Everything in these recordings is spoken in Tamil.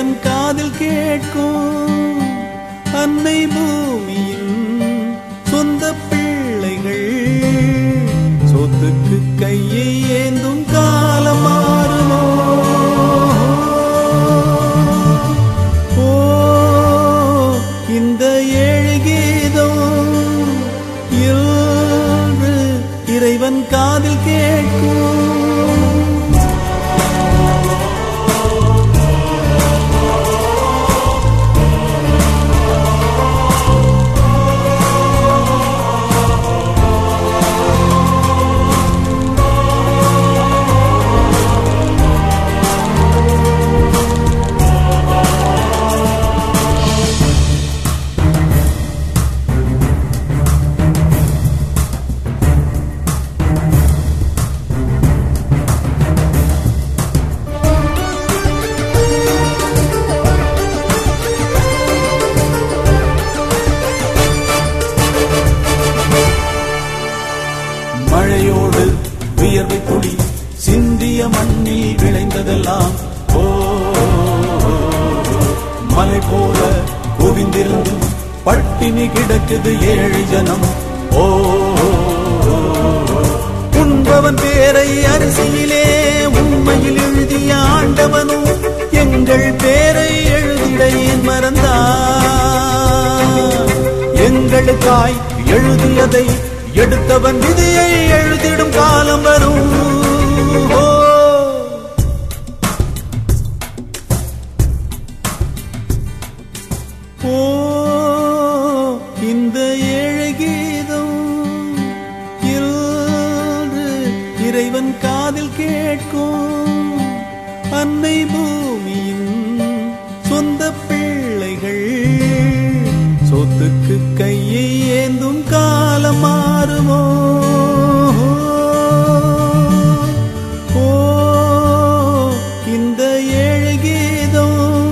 இறைவன் காதில் கேட்கும் அன்னை பூமியின் சொந்த பிள்ளைகள் சொத்துக்கு கையை ஏந்தும் காலம் மாறுமோ ஓ இந்த ஏழு கீதம் இன்று இறைவன் காதில் கேட்கும் மழையோடு வியர்வை துளி சிந்திய மண்ணில் விளைந்ததெல்லாம் ஓ மலை போல குவிந்திருந்து பட்டினி கிடக்குது ஏழை ஜனம் ஓ உண்பவன் பேரை அரிசியிலே உண்மையில் எழுதிய ஆண்டவனும் எங்கள் பேரை எழுதிட ஏன் மறந்தான் எங்களுக்காய் எழுதியதை எடுத்தவன் விதியை எழுதிடும் காலம் வரும் ஓ ஓ இந்த ஏழை கீதம் இன்று இறைவன் காதில் கேட்கும் அன்னை பூமியின் சொந்த பிள்ளைகள் சொத்துக்கு கையை ஏந்தும் காலம் மாறுமோ ஓ இந்த ஏழை கீதம்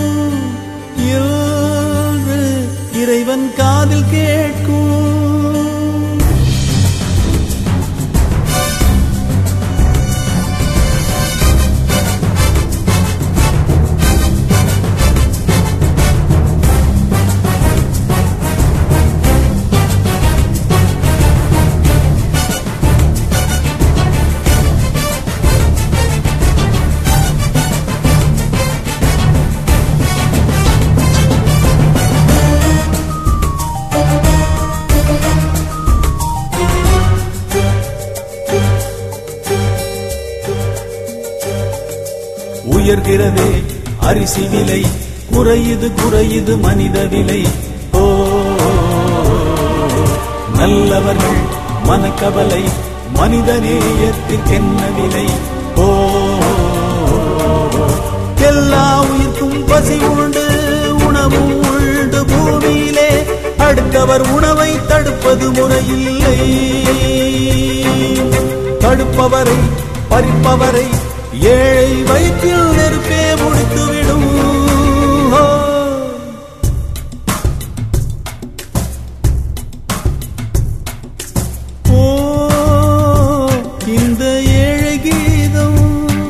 இன்று இறைவன் காதில் கேட்கும் உயர்கிறதே அரிசி விலை குறையுது குறையுது மனித விலை ஓ நல்லவர்கள் மனக்கவலை மனிதநேயத்திற்கென்ன விலை ஓ எல்லா உயிர்க்கும் பசி உண்டு உணவும் உண்டு பூமியிலே அடுத்தவர் உணவை தடுப்பது முறையில்லை தடுப்பவரை பறிப்பவரை ஏழை வயிற்றில் நெருப்பே முடித்துவிடும் ஓ. ஓ இந்த ஏழை கீதம்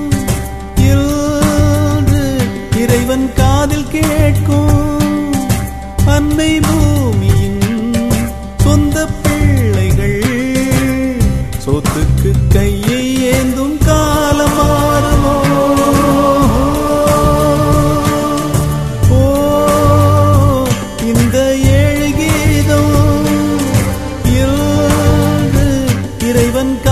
இன்று இறைவன் காதில் கேட்கும் அன்னை பூமியின் சொந்த பிள்ளைகள் சொத்துக்கு கையை ஏந்தும் காலம் மாறுமோ ஓ இந்த ஏழு கீதம் இன்று இறைவன்